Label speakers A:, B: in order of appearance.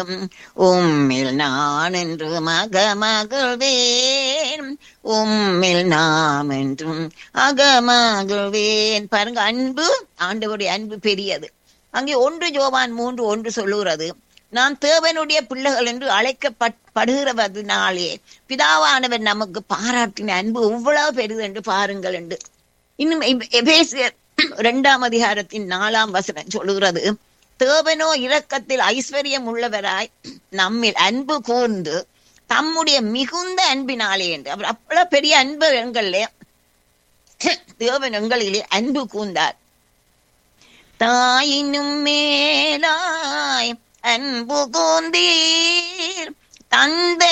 A: வேண்டும் உம்மில் நான் என்று மகமகிழ்வேன் உம்மில் நாம் என்றும் அகமகிழ்வேன் பாருங்க அன்பு ஆண்டவருடைய அன்பு பெரியது அங்கே ஒன்று ஜோவான் மூன்று ஒன்று சொல்லுகிறது நாம் தேவனுடைய பிள்ளைகள் என்று அழைக்கப்படுகிறவதனாலே பிதாவானவர் நமக்கு பாராட்டின அன்பு எவ்வளவு பெரிது என்று பாருங்கள் என்று இன்னும் எபே- எபேசியர் இரண்டாம் அதிகாரத்தின் நாலாம் வசனம் சொல்லுகிறது தேவனோ இரக்கத்தில் ஐஸ்வர்யம் உள்ளவராய் நம்மில் அன்பு கூர்ந்து தம்முடைய மிகுந்த அன்பினாலே என்று அவர் அவ்வளவு பெரிய அன்பு எங்களே தேவன் எங்களிலே அன்பு கூர்ந்தார் தாயினும் மேலாய் அன்பு கூந்தீர் தந்தை